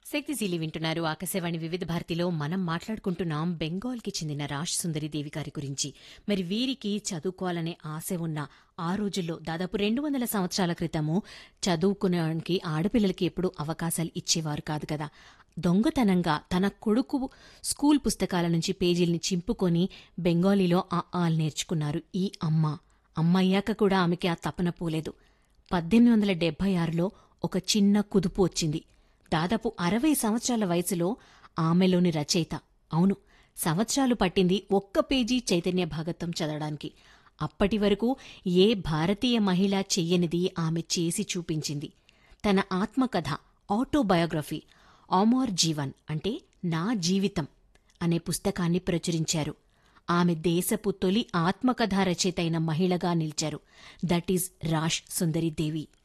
శక్తిశీలి వింటున్నారు ఆకాశవాణి వివిధ భారతిలో మనం మాట్లాడుకుంటున్నాం బెంగాల్కి చెందిన రాజ్ సుందరి దేవి గారి గురించి మరి వీరికి చదువుకోవాలనే ఆశ ఉన్న ఆ రోజుల్లో దాదాపు రెండు వందల సంవత్సరాల క్రితము చదువుకునేవానికి ఆడపిల్లలకి ఎప్పుడూ అవకాశాలు ఇచ్చేవారు కాదు కదా దొంగతనంగా తన కొడుకు స్కూల్ పుస్తకాల నుంచి పేజీల్ని చింపుకొని బెంగాలీలో ఆ ఆల్ నేర్చుకున్నారు ఈ అమ్మ అమ్మయ్యాక కూడా ఆమెకి ఆ తపన పోలేదు పద్దెనిమిది వందల డెబ్బై ఆరులో ఒక చిన్న కుదుపు వచ్చింది దాదాపు అరవై సంవత్సరాల వయసులో ఆమెలోని రచయిత అవును సంవత్సరాలు పట్టింది ఒక్క పేజీ చైతన్య భాగత్వం చదవడానికి అప్పటి వరకు ఏ భారతీయ మహిళ చెయ్యనిది ఆమె చేసి చూపించింది తన ఆత్మకథ ఆటోబయోగ్రఫీ ఆమోర్ జీవన్ అంటే నా జీవితం అనే పుస్తకాన్ని ప్రచురించారు ఆమె దేశపు తొలి ఆత్మకథా రచయిత అయిన మహిళగా నిలిచారు that is rash Sundari Devi